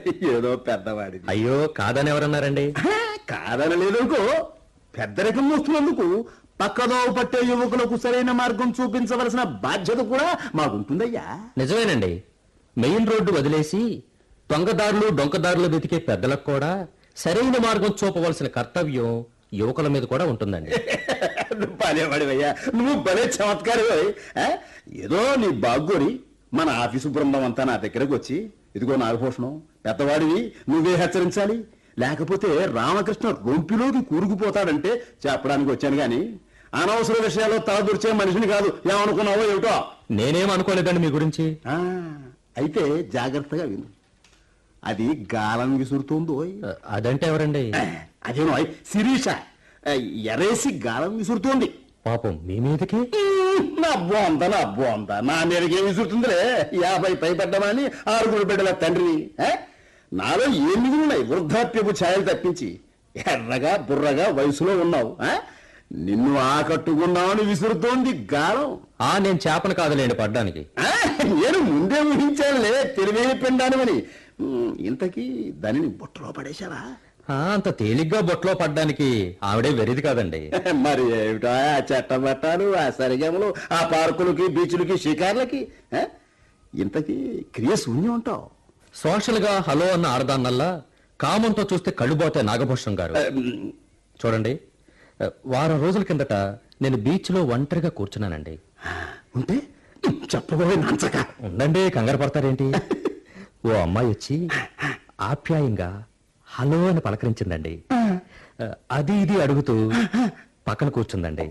ఏదో పెద్దవాడి అయ్యో కాదని ఎవరన్నారండి కాదనలేదనుకో పెద్దరికం వస్తున్నందుకు పక్కదో పట్టే యువకులకు సరైన మార్గం చూపించవలసిన బాధ్యత కూడా మాకుంటుందయ్యా నిజమేనండి మెయిన్ రోడ్డు వదిలేసి దొంగదారులు డొంకదారులు వెతికే పెద్దలకు కూడా సరైన మార్గం చూపవలసిన కర్తవ్యం యువకుల మీద కూడా ఉంటుందండి నువ్వు భలేవాడివయ్యా నువ్వు భలే చమత్కారివై ఏదో నీ బాగ్గోరి మన ఆఫీసు బృందం అంతా నా దగ్గరకు వచ్చి ఇదిగో నాగభూషణం పెద్దవాడివి నువ్వే హెచ్చరించాలి లేకపోతే రామకృష్ణ రొంపిలోకి కూరుకుపోతాడంటే చెప్పడానికి వచ్చాను గాని అనవసర విషయాల్లో తలదూర్చే మనిషిని కాదు ఏమనుకున్నావో ఏమిటో నేనేం అనుకోలేదండి మీ గురించి ఆ, అయితే జాగ్రత్తగా విను అది గాలం విసురుతోందో అ, అదంటే ఎవరండి అదేనో శిరీష ఆ, ఎరేసి గాలం విసురుతోంది పాపం మీ మీదకి నా బోంద నా బోంద నా మీదకి ఏమి విసురుతుందిలే యాభై పైపడ్డమని ఆరుగురు బిడ్డల తండ్రిని ఆ? నాలో ఏం మిగిలినాయి వృద్ధాప్యపు ఛాయలు తప్పించి ఎర్రగా బుర్రగా వయసులో ఉన్నావు ఆ? నిన్ను ఆకట్టుకున్నావని విసురుతోంది గాలం ఆ నేను చేపను కాదులేండి పడ్డానికి ఆ, నేను ముందే ఊహించానులే తెలివైన పిండానివని ఉమ్, ఇంతకీ దానిని బుట్టలో పడేశావా ఆ, అంత తేలిగ్గా బొట్లో పడ్డానికి ఆవిడే వెరిది కాదండి మరి ఏమిటో ఆ చట్టబట్టాలు ఆ సరిగమలు ఆ పార్కులకి బీచ్లకి షికార్లకి ఆ? ఇంతకీ క్రియ శూన్యం ఉంటావు సోషల్ గా హలో అన్న ఆడదాన్నల్లా కామంతో చూస్తే కళ్ళుబోతే నాగభూషణం గారు చూడండి ఆ, వారం రోజుల కిందట నేను బీచ్ లో ఒంటరిగా కూర్చున్నానండి ఉంటే చెప్పబోయే నంచక ఉండండి కంగారు పడతారేంటి ఓ అమ్మాయి వచ్చి ఆప్యాయంగా హలో అని పలకరించిందండి ఆ, అది ఇది అడుగుతూ పక్కన కూర్చుందండి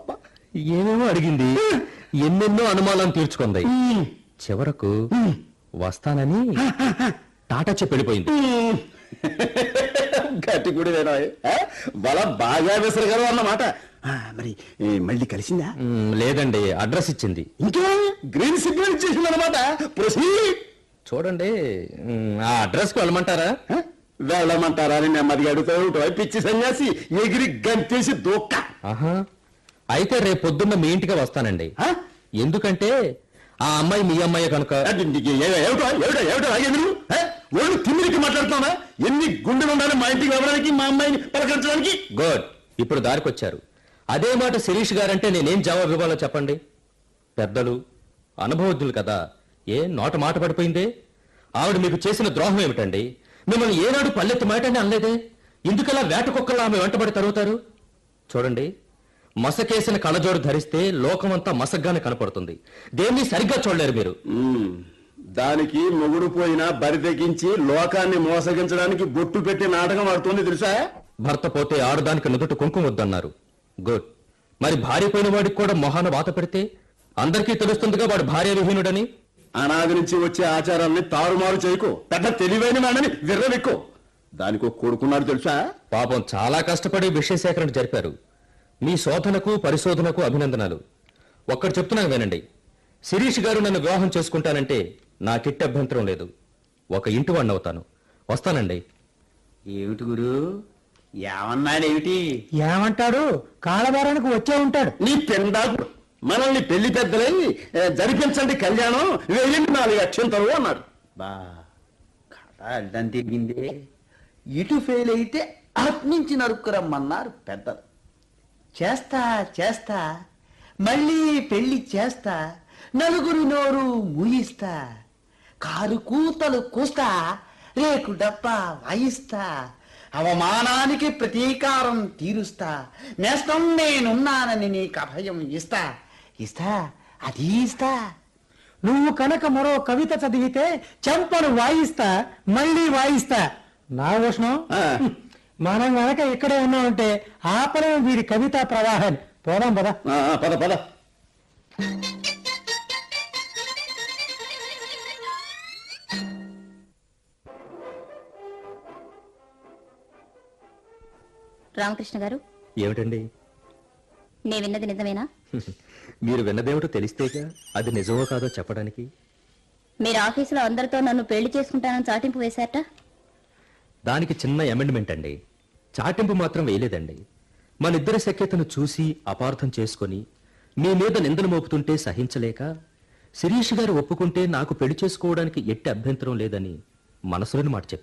ఏమేమో అడిగింది ఎన్నెన్నో అనుమానాలు తీర్చుకుంది చివరకు వస్తానని టాటా చెప్పి వెళ్ళిపోయింది గట్టి కూడా బల బాగా విసరగలవు అన్నమాట ఆ, మరి ఏ, మళ్ళీ కలిసిందా మ్, లేదండి అడ్రస్ ఇచ్చింది ఇంకే గ్రీన్ సిగ్నల్ ఇచ్చేసింది అనమాట ప్రొసీడ్ చూడండి మ్, ఆ అడ్రస్ కి వెళ్ళమంటారా ఆ? వెళ్ళమంటారా అని నెమ్మదిగా అడుగుతావు పిచ్చి సన్యాసి ఎగిరి గంతేసి దూక్క ఆహా అయితే రేపు పొద్దున్న మీ ఇంటికి వస్తానండి ఆ? ఎందుకంటే ఆ అమ్మాయి మీ అమ్మాయి కనుక అంటే నీకు ఏ- ఏమిటో ఏమిటో ఏమిటో ఆగేది నువ్వు ఆ? ఒళ్ళు తిమ్మిరికి మాట్లాడుతున్నావా ఎన్ని గుండెలు ఉండాలి మా ఇంటికి రావడానికి మా అమ్మాయిని పలకరించడానికి గుడ్ ఇప్పుడు దారికొచ్చారు అదే మాట శిరీష్ గారంటే నేనేం జవాబు ఇవ్వాలో చెప్పండి పెద్దలు అనుభవజ్ఞులు కదా ఏ నోట మాట పడిపోయిందే ఆవిడ మీకు చేసిన ద్రోహం ఏమిటండి మిమ్మల్ని ఏనాడు పల్లెత్తి మాటని అనలేదే ఎందుకలా వేట కుక్కలా ఆమె వెంటబడి తరుగుతారు చూడండి మసకేసిన కళ్ళజోడు ధరిస్తే లోకమంతా మసగ్గానే కనపడుతుంది దేన్ని సరిగ్గా చూడలేరు మీరు ఉమ్, దానికి మొగుడు పోయినా బరి తెగించి లోకాన్ని మోసగించడానికి బొట్టు పెట్టి నాటకం ఆడుతోంది తెలుసా భర్త పోతే ఆడదానికి నుదుట కుంకుమ వద్దన్నారు గుడ్ మరి భార్య పోయిన వాడికి కూడా మొహాన వాత పెడితే అందరికీ తెలుస్తుందిగా వాడు భార్య విహీనుడని అనాది నుంచి వచ్చే ఆచారాల్ని తారుమారు చేయకు పెద్ద తెలివైన వాడని విర్రవెక్కు దానికి ఒక కొడుకున్నాడు తెలుసా పాపం చాలా కష్టపడి విషయ సేకరణ జరిపారు మీ శోధనకు పరిశోధనకు అభినందనలు ఒక్కటి చెప్తున్నాను వినండి శిరీష్ గారు నన్ను వివాహం చేసుకుంటానంటే నాకిట్టి అభ్యంతరం లేదు ఒక ఇంటి వాడిని అవుతాను వస్తానండి ఏమిటి గురు ఏమన్నాడేమిటి ఏమంటాడు కాలబేరానికి వచ్చే ఉంటాడు నీ పెండాకు మనల్ని పెళ్లి పెద్దలై ఏ, జరిపించండి కళ్యాణం వెయ్యండి నాలుగు అక్షంతలు అన్నాడు బా కథ అడ్డం తిరిగిందే ఇటు ఫెయిల్ అయితే అటు నుంచి నరుక్కురమ్మన్నారు పెద్దలు చేస్తా చేస్తా మళ్ళీ పెళ్లి చేస్తా నలుగురు నోరు మూయిస్తా కారు కూతలు కూస్తా రేకు డబ్బా వాయిస్తా అవమానానికి ప్రతీకారం తీరుస్తా నేస్తం నేనున్నానని నీకు అభయం ఇస్తా ఇస్తా అది ఇస్తా నువ్వు కనుక మరో కవిత చదివితే చెంపను వాయిస్తా మళ్ళీ వాయిస్తా నా ఉష్ణం ఆ. మనం గనక ఇక్కడే ఉన్నామంటే ఆపలేం వీడి కవితా ప్రవాహాన్ని పోదాం పద ఆ, ఆ, పద పద రామకృష్ణ గారు ఏమిటండి నే విన్నది నిజమేనా మీరు విన్నదేమిటో తెలిస్తేగా అది నిజమో కాదో చెప్పడానికి మీరు ఆఫీసులో అందరితో నన్ను పెళ్లి చేసుకుంటానని చాటింపు వేశారట దానికి చిన్న అమెండ్మెంట్ అండి చాటింపు మాత్రం వేయలేదండి మన ఇద్దరి సఖ్యతను చూసి అపార్థం చేసుకొని మీ మీద నిందలు మోపుతుంటే సహించలేక శిరీష్ గారు ఒప్పుకుంటే నాకు పెళ్లి చేసుకోవడానికి ఎట్టి అభ్యంతరం లేదని మనసులోని మాట చెప్పాను